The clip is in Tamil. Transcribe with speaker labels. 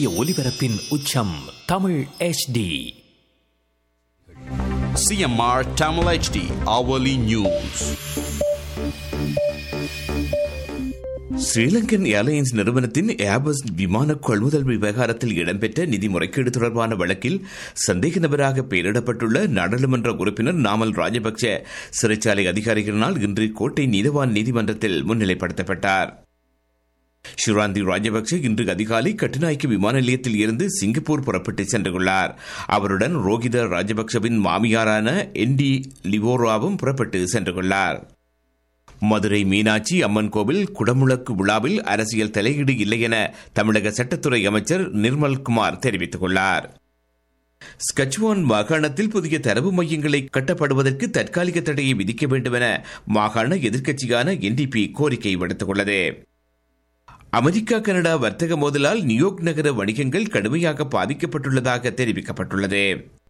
Speaker 1: சூரிய ஒளிபரப்பின் உச்சம் Tamil HD
Speaker 2: CMR Tamil HD hourly news.
Speaker 3: Sri Lankan airlines நிறுவனத்தின் ஏர்பஸ் விமான கொள்முதல் விவகாரத்தில் இடம்பெற்ற நிதி முறைகேடு தொடர்பான வழக்கில் சந்தேக நபராக பெயரிடப்பட்டுள்ள நாடாளுமன்ற உறுப்பினர் நாமல் ராஜபக்சே சிறைச்சாலை அதிகாரிகளினால் இன்று கோட்டை நீதவான் நீதிமன்றத்தில் முன்னிலைப்படுத்தப்பட்டார் ஷிராந்தி ராஜபக்சே இன்று அதிகாலை கட்டுநாய்க்கு விமான நிலையத்தில் இருந்து சிங்கப்பூர் புறப்பட்டு சென்றுள்ளார் அவருடன் ரோஹித ராஜபக்சவின் மாமியாரான என்டி லிவோராவும் புறப்பட்டு சென்றுள்ளார் மதுரை மீனாட்சி அம்மன் கோவில் குடமுழக்கு விழாவில் அரசியல் தலையீடு இல்லை என தமிழக சட்டத்துறை அமைச்சர் நிர்மல்குமார் தெரிவித்துள்ளார் ஸ்கச்வான் மாகாணத்தில் புதிய தரவு மையங்களை கட்டப்படுவதற்கு தற்காலிக தடையை விதிக்க வேண்டும் என மாகாண எதிர்க்கட்சியான என்டிபி கோரிக்கை விடுத்துள்ளது அமெரிக்கா கனடா வர்த்தக மோதலால் நியூயார்க் நகர வணிகங்கள் கடுமையாக பாதிக்கப்பட்டுள்ளதாக தெரிவிக்கப்பட்டுள்ளது